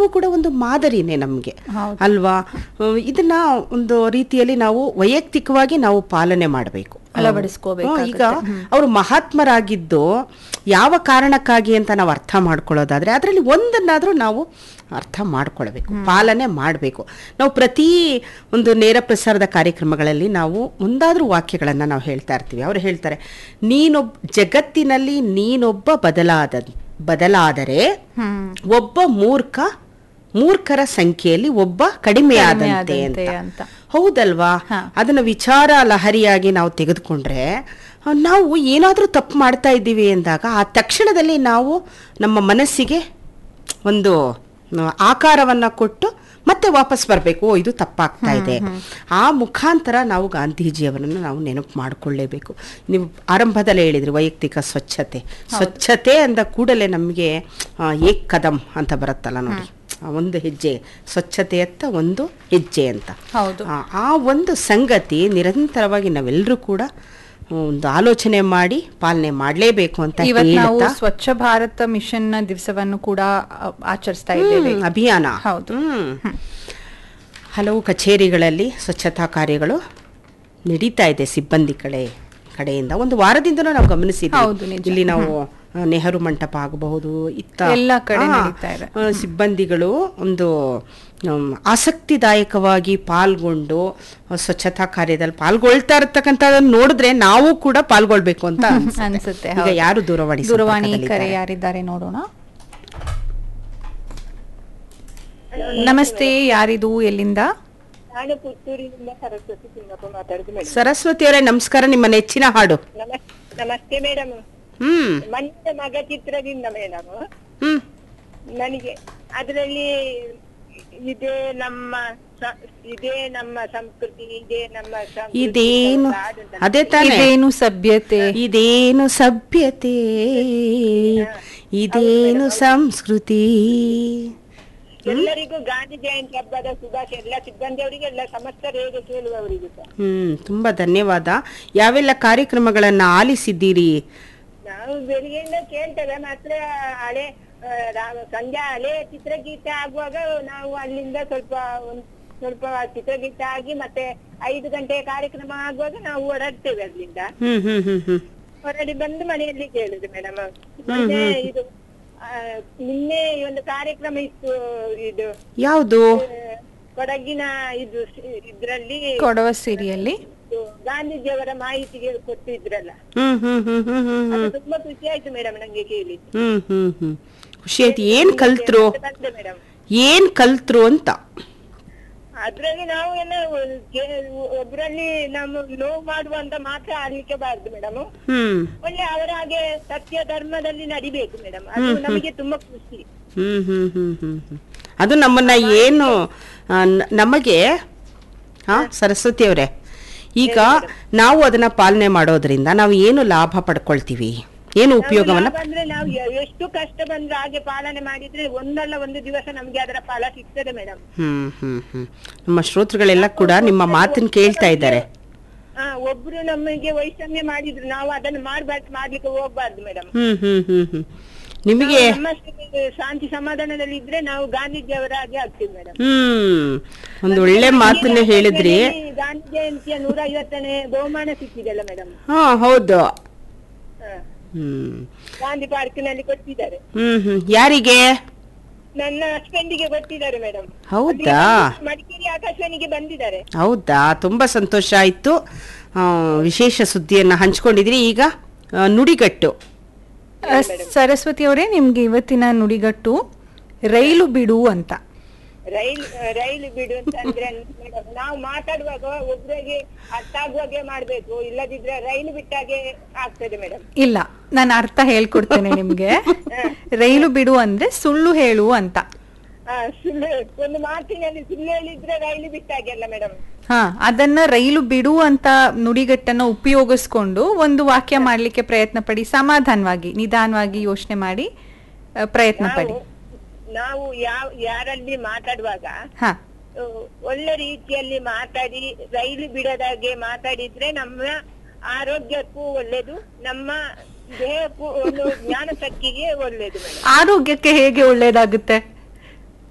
ಇದೆಲ್ಲವೂ ಕೂಡ ಒಂದು ಮಾದರಿನೇ ನಮಗೆ ಹೌದು. ಅಲ್ವಾ ಅಹ್, ಇದನ್ನ ಒಂದು ರೀತಿಯಲ್ಲಿ ನಾವು ವೈಯಕ್ತಿಕವಾಗಿ ನಾವು ಪಾಲನೆ ಮಾಡಬೇಕು ಅಳವಡಿಸ್ಕೋಬೇಕಾಗತ್ತೆ. ಈಗ ಅವರು ಮಹಾತ್ಮರಾಗಿದ್ದು ಯಾವ ಕಾರಣಕ್ಕಾಗಿ ಅಂತ ನಾವು ಅರ್ಥ ಮಾಡ್ಕೊಳ್ಳೋದಾದ್ರೆ ಅದರಲ್ಲಿ ಒಂದನ್ನಾದ್ರೂ ನಾವು ಅರ್ಥ ಮಾಡ್ಕೊಳ್ಬೇಕು ಪಾಲನೆ ಮಾಡಬೇಕು ನಾವು ಪ್ರತಿ ಒಂದು ನೇರ ಪ್ರಸಾರದ ಕಾರ್ಯಕ್ರಮಗಳಲ್ಲಿ ನಾವು ಒಂದಾದ್ರೂ ವಾಕ್ಯಗಳನ್ನು ನಾವು ಹೇಳ್ತಾ ಇರ್ತೀವಿ ಅವರು ಹೇಳ್ತಾರೆ ನೀನೊಬ್ಬ ಜಗತ್ತಿನಲ್ಲಿ ನೀನೊಬ್ಬ ಬದಲಾದ ಬದಲಾದರೆ ಹ್ಮ್ ಒಬ್ಬ ಮೂರ್ಖ ಮೂರ್ಖರ ಸಂಖ್ಯೆಯಲ್ಲಿ ಒಬ್ಬ ಕಡಿಮೆಯಾದಂತೆ ಕಡಿಮೆಯಾದಂತೆ ಅಂತ ಅಂತ. ಹೌದಲ್ವಾ ಹಾ. ಅದನ್ನ ವಿಚಾರ ಲಹರಿಯಾಗಿ ನಾವು ತೆಗೆದುಕೊಂಡ್ರೆ ಆ, ನಾವು ಏನಾದರೂ ತಪ್ಪು ಮಾಡ್ತಾ ಇದ್ದೀವಿ ಎಂದಾಗ ಆ ತಕ್ಷಣದಲ್ಲಿ ನಾವು ನಮ್ಮ ಮನಸ್ಸಿಗೆ ಒಂದು ಆ, ಆಕಾರವನ್ನ ಕೊಟ್ಟು ಮತ್ತೆ ವಾಪಸ್ ಬರಬೇಕು ಓ ಇದು ತಪ್ಪಾಗ್ತಾ ಇದೆ ಆ ಮುಖಾಂತರ ನಾವು ಗಾಂಧೀಜಿಯವರನ್ನು ನಾವು ನೆನಪು ಮಾಡಿಕೊಳ್ಳೇಬೇಕು ನೀವು ಆರಂಭದಲ್ಲೇ ಹೇಳಿದ್ರಿ ವೈಯಕ್ತಿಕ ಸ್ವಚ್ಛತೆ ಸ್ವಚ್ಛತೆ ಅಂದ ಕೂಡಲೇ ನಮಗೆ ಆ, ಏಕ್ ಕದಂ ಅಂತ ಬರುತ್ತಲ್ಲ ನೋಡಿ ಆ ಒಂದು ಹೆಜ್ಜೆ ಸ್ವಚ್ಛತೆಯತ್ತ ಒಂದು ಹೆಜ್ಜೆ ಅಂತ ಹೌದು ಆ ಆ ಒಂದು ಸಂಗತಿ ನಿರಂತರವಾಗಿ ನಾವೆಲ್ಲರೂ ಕೂಡ ಒಂದು ಆಲೋಚನೆ ಮಾಡಿ ಪಾಲನೆ ಮಾಡಲೇಬೇಕು ಅಂತ ಇವತ್ತು ನಾವು ಹೇಳ್ತಾ ಸ್ವಚ್ಛ ಭಾರತ ಮಿಷನ್ ನ ದಿವಸವನ್ನು ಕೂಡ ಅ, ಆಚರಿಸ್ತಾ ಇದ್ದೇವೆ ಹ್ಮ್, ಅಭಿಯಾನ ಹೌದು. ಹ್ಮ್. ಹಲವು ಕಚೇರಿಗಳಲ್ಲಿ ಸ್ವಚ್ಛತಾ ಕಾರ್ಯಗಳು ನಡೀತಾ ಇದೆ ಸಿಬ್ಬಂದಿ ಕಡೆ ಕಡೆಯಿಂದ ಒಂದು ವಾರದಿಂದನೂ ನಾವು ಹೌದು, ಗಮನಿಸಿದ್ವಿ ನಿಜ. ಇಲ್ಲಿ ನಾವು ಆ, ನೆಹರು ಮಂಟಪ ಆಗಬಹುದು ಇತ್ತ ಎಲ್ಲ ಕಡೆ ಆ, ನಡೀತಾ ಇದೆ. ಆ, ಸಿಬ್ಬಂದಿಗಳು ಒಂದು ಆಮ್, ಆಸಕ್ತಿದಾಯಕವಾಗಿ ಪಾಲ್ಗೊಂಡು ಆ, ಸ್ವಚ್ಛತಾ ಕಾರ್ಯದಲ್ಲಿ ಪಾಲ್ಗೊಳ್ತಾ ಇರತಕ್ಕಂಥದ್ದನ್ನು ನೋಡಿದ್ರೆ ನಾವು ಕೂಡ ಪಾಲ್ಗೊಳ್ಬೇಕು ಅಂತ ಅನ್ಸುತ್ತೆ. ಅನ್ಸುತ್ತೆ ಈಗ ಹೌದು. ಯಾರು ದೂರವಾಣಿ ದೂರವಾಣಿ ಕರೆ ಸಂಪರ್ಕದಲ್ಲಿದ್ದಾರೆ? ಯಾರಿದ್ದಾರೆ ನೋಡೋಣ ನಮಸ್ತೆ ಯಾರಿದು ಎಲ್ಲಿಂದ ನಾನು ಪುತ್ತೂರಿನಿಂದ ಸರಸ್ವತಿ ಸಿಂಗಪ್ಪ ಮಾತಾಡುದು ಮೇಡಮ್ ಸರಸ್ವತಿ ಅವರೇ ನಮಸ್ಕಾರ ನಿಮ್ಮ ನೆಚ್ಚಿನ ಹಾಡು ನಮಸ್ ನಮಸ್ತೆ ಮೇಡಮ್ ಹ್ಮ್ ಮಣ್ಣಿನ ಮಗ ಚಿತ್ರದಿಂದ ಮೇಡಮ್ ಹ್ಮ್ ನನಗೆ ಅದರಲ್ಲಿ ಇದೇ ನಮ್ಮ ಸ- ಇದೇ ನಮ್ಮ ಸಂಸ್ಕೃತಿ ಇದೇ ನಮ್ಮ ಸಂಸ್ಕೃತಿ ಇದೇನು ಅಂತ ಹಾಡು ಉಂಟಲ್ಲ. ಅದೇ ತಾನೇ ಇದೇನು ಸಭ್ಯತೆ ಇದೇನು ಸಭ್ಯತೆ ಇದೇನು ಸಂಸ್ಕೃತಿ ಎಲ್ಲರಿಗೂ ಗಾಂಧಿ ಜಯಂತಿ ಹಬ್ಬದ ಶುಭಾಶಯ ಎಲ್ಲ ಸಿಬ್ಬಂದಿಯವರಿಗೆ ಎಲ್ಲ ಸಮಸ್ತ ರೇಡಿಯೋ ಕೇಳುವವರಿಗೂ ಸಹ ಹ್ಮ್ ತುಂಬಾ ಧನ್ಯವಾದ ಯಾವೆಲ್ಲ ಕಾರ್ಯಕ್ರಮಗಳನ್ನ ಆಲಿಸಿದ್ದೀರಿ ನಾವು ಬೆಳಿಗ್ಗೆಯಿಂದ ಕೇಳ್ತೇವೆ ಮಾತ್ರ ಹಳೆ ಆ, ರಾ- ಸಂಜೆ ಹಳೆ ಚಿತ್ರಗೀತೆ ಆಗುವಾಗ ನಾವು ಅಲ್ಲಿಂದ ಸ್ವಲ್ಪ ಒಂದ್ ಸ್ವಲ್ಪ ಚಿತ್ರಗೀತೆ ಆಗಿ ಮತ್ತೆ ಐದು ಗಂಟೆ ಕಾರ್ಯಕ್ರಮ ಆಗುವಾಗ ನಾವು ಹೊರಡ್ತೇವೆ ಅಲ್ಲಿಂದ ಹ್ಮ್ ಹ್ಮ್ ಹ್ಮ್ ಹ್ಮ್ ಹೊರಡಿ ಬಂದು ಮನೆಯಲ್ಲಿ ಕೇಳುದು ಮೇಡಮ್ ಮೊನ್ನೆ ಇದು ಆ, ನಿನ್ನೆ ಒಂದು ಕಾರ್ಯಕ್ರಮ ಇತ್ತು ಇದು ಯಾವುದು ಆ, ಕೊಡಗಿನ ಇದು ಸಿ- ಇದ್ರಲ್ಲಿ ಕೊಡವ ಸಿರಿಯಲ್ಲಿ ಇದು ಗಾಂಧೀಜಿಯವರ ಮಾಹಿತಿಗೆ ಕೊಟ್ಟಿದ್ರಲ್ಲ ಹ್ಮ್ ಹ್ಮ್ ಹ್ಮ್ ಹ್ಮ್ ಹ್ಮ್ ಅದು ಹ್ಮ್ ತುಂಬಾ ಖುಷಿ ಆಯ್ತು ಮೇಡಮ್ ನಂಗೆ ಕೇಳಿ ಹ್ಮ್ ಹ್ಮ್ ಹ್ಮ್ ಖುಷಿ ಆಯ್ತು ಏನ್ ಕಲ್ತ್ರು ಬಂದೆ ಮೇಡಮ್ ಏನ್ ಕಲ್ತ್ರು ಅಂತ ಅದ್ರಲ್ಲಿ ನಾವು ಎಲ್ಲ ಒಬ್ರಲ್ಲಿ ನಮ್ಮ ನೋವು ಮಾಡುವಂತ ಮಾತ್ರ ಆಡ್ಲಿಕ್ಕೆ ಬಾರ್ದು ಮೇಡಮ್ ಹ್ಮ್ ಒಳ್ಳೆ ಅವರ ಹಾಗೆ ಸತ್ಯ ಧರ್ಮದಲ್ಲಿ ನಡಿಬೇಕು ಮೇಡಮ್ ಅದು ನಮಗೆ ತುಂಬಾ ಖುಷಿ ಹ್ಮ್ ಹ್ಮ್ ಹ್ಮ್ ಹ್ಮ್ ಹ್ಮ್ ಅದು ನಮ್ಮನ್ನ ಏನು ಆ, ನ- ನಮಗೆ ಹಾ ಸರಸ್ವತಿ ಅವರೇ ಈಗ ನಾವು ಅದನ್ನ ಪಾಲನೆ ಮಾಡೋದ್ರಿಂದ ನಾವು ಏನು ಲಾಭ ಪಡ್ಕೊಳ್ತೀವಿ ಏನು ಉಪಯೋಗವನ್ನ ಲಾಭ ಅಂದ್ರೆ ನಾವು ಎ- ಎಷ್ಟು ಕಷ್ಟ ಬಂದ್ರೆ ಹಾಗೆ ಪಾಲನೆ ಮಾಡಿದ್ರೆ ಒಂದಲ್ಲ ಒಂದು ದಿವಸ ನಮ್ಗೆ ಅದರ ಫಲ ಸಿಗ್ತದೆ ಮೇಡಮ್ ಹ್ಮ್ ಹ್ಮ್ ಹ್ಮ್ ನಮ್ಮ ಶ್ರೋತೃಗಳೆಲ್ಲ ಕೂಡ ನಿಮ್ಮ ಮಾತನ್ನ ಕೇಳ್ತಾ ಇದ್ದಾರೆ ಹಾ ಒಬ್ರು ನಮಗೆ ವೈಷಮ್ಯ ಮಾಡಿದ್ರು ನಾವು ಅದನ್ನು ಮಾಡ್ಬಾರ್ದು ಮಾಡ್ಲಿಕ್ಕೆ ಹೋಗ್ಬಾರ್ದು ಮೇಡಮ್ ಹ್ಮ್ ಹ್ಮ್ ಹ್ಮ್ ಹ್ಮ್ ನಿಮಗೆ ನಮ್ಮಷ್ಟಕ್ಕೆ ಶಾಂತಿ ಸಮಾಧಾನದಲ್ಲಿ ಇದ್ರೆ ನಾವು ಗಾಂಧೀಜಿಯವರ ಹಾಗೆ ಆಗ್ತೀವಿ ಮೇಡಮ್ ಹ್ಮ್ ಒಂದು ಒಳ್ಳೆ ಮಾತನ್ನ ಹೇಳಿದ್ರಿ ಗಾಂಧಿ ಜಯಂತಿಯ ನೂರ ಐವತ್ತನೇ ಬಹುಮಾನ ಸಿಕ್ಕಿದೆಲ್ಲ ಮೇಡಮ್ ಹಾ ಹೌದು ಹ್ಮ್ ಗಾಂಧಿ ಪಾರ್ಕ್ನಲ್ಲಿ ಕೊಟ್ಟಿದ್ದಾರೆ ಹ್ಮ್ ಹ್ಮ್ ಯಾರಿಗೆ ನನ್ನ ಹಸ್ಬೆಂಡಿಗೆ ಕೊಟ್ಟಿದ್ದಾರೆ ಮೇಡಮ್ ಹೌದಾ ಮಡಿಕೇರಿ ಆಕಾಶವಾಣಿಗೆ ಬಂದಿದ್ದಾರೆ ಹೌದಾ ತುಂಬಾ ಸಂತೋಷ ಆಯ್ತು ಆ, ವಿಶೇಷ ಸುದ್ದಿಯನ್ನ ಹಂಚ್ಕೊಂಡಿದ್ರಿ ಈಗ ಆ, ನುಡಿಗಟ್ಟು ಅ, ಸರಸ್ವತಿ ಅವರೇ ನಿಮ್ಗೆ ಇವತ್ತಿನ ನುಡಿಗಟ್ಟು ರೈಲು ಬಿಡು ಅಂತ ರೈಲ್ ರೈಲು ಬಿಡು ಅಂತ ಅಂದ್ರೆ ಮೇಡಮ್ ನಾವು ಮಾತಾಡುವಾಗ ಒಬ್ರಿಗೆ ಅರ್ಥ ಆಗುವಾಗೆ ಮಾಡ್ಬೇಕು ಇಲ್ಲದಿದ್ರೆ ರೈಲು ಬಿಟ್ಟಾಗೆ ಆಗ್ತದೆ ಮೇಡಮ್ ಇಲ್ಲ ನಾನು ಅರ್ಥ ಹೇಳ್ಕೊಡ್ತೇನೆ ನಿಮ್ಗೆ ರೈಲು ಬಿಡು ಅಂದ್ರೆ ಸುಳ್ಳು ಹೇಳು ಅಂತ ಸುಳ್ಳು ಒಂದು ಮಾತಿನಲ್ಲಿ ಸುಳ್ಳು ಹೇಳಿದ್ರೆ ರೈಲು ಬಿಟ್ಟಾಗೆ ಅಲ್ಲ ಮೇಡಮ್ ಹಾ ಅದನ್ನ ರೈಲು ಬಿಡು ಅಂತ ನುಡಿಗಟ್ಟನ್ನ ಉಪಯೋಗಿಸ್ಕೊಂಡು ಒಂದು ವಾಕ್ಯ ಮಾಡ್ಲಿಕ್ಕೆ ಪ್ರಯತ್ನ ಪಡಿ ಸಮಾಧಾನವಾಗಿ ನಿಧಾನವಾಗಿ ಯೋಚನೆ ಮಾಡಿ ಆ, ಪ್ರಯತ್ನ ಪಡಿ ನಾವು ಯಾವ ಯಾರಲ್ಲಿ ಮಾತಾಡುವಾಗ ಹಾ ಆ, ಒಳ್ಳೆ ರೀತಿಯಲ್ಲಿ ಮಾತಾಡಿ ರೈಲು ಬಿಡದಾಗೆ ಮಾತಾಡಿದ್ರೆ ನಮ್ಮ ಆರೋಗ್ಯಕ್ಕೂ ಒಳ್ಳೇದು ನಮ್ಮ ದೇಹಕ್ಕೂ ಒಂದು ಜ್ಞಾನ ಶಕ್ತಿಗೆ ಒಳ್ಳೇದು ಮೇಡಮ್ ಆರೋಗ್ಯಕ್ಕೆ ಹೇಗೆ ಒಳ್ಳೇದಾಗುತ್ತೆ